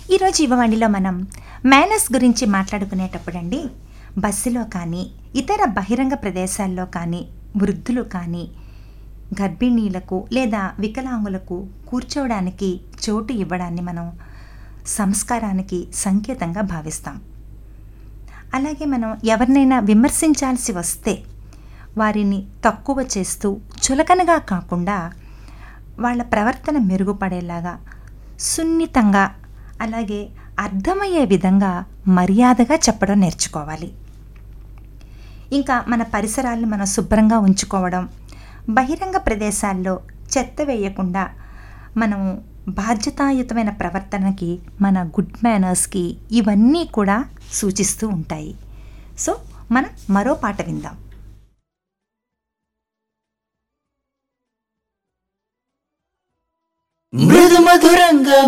ఈరోజు యువవాణిలో మనం మేనస్ గురించి మాట్లాడుకునేటప్పుడండి బస్సులో కానీ ఇతర బహిరంగ ప్రదేశాల్లో కానీ వృద్ధులు కానీ గర్భిణీలకు లేదా వికలాంగులకు కూర్చోవడానికి చోటు ఇవ్వడాన్ని మనం సంస్కారానికి సంకేతంగా భావిస్తాం అలాగే మనం ఎవరినైనా విమర్శించాల్సి వస్తే వారిని తక్కువ చేస్తూ చులకనగా కాకుండా వాళ్ళ ప్రవర్తన మెరుగుపడేలాగా సున్నితంగా అలాగే అర్థమయ్యే విధంగా మర్యాదగా చెప్పడం నేర్చుకోవాలి ఇంకా మన పరిసరాలను మనం శుభ్రంగా ఉంచుకోవడం బహిరంగ ప్రదేశాల్లో చెత్త వేయకుండా మనం బాధ్యతాయుతమైన ప్రవర్తనకి మన గుడ్ మేనర్స్కి ఇవన్నీ కూడా సూచిస్తూ ఉంటాయి సో మనం మరో పాట విందాం మృదు మధురంగా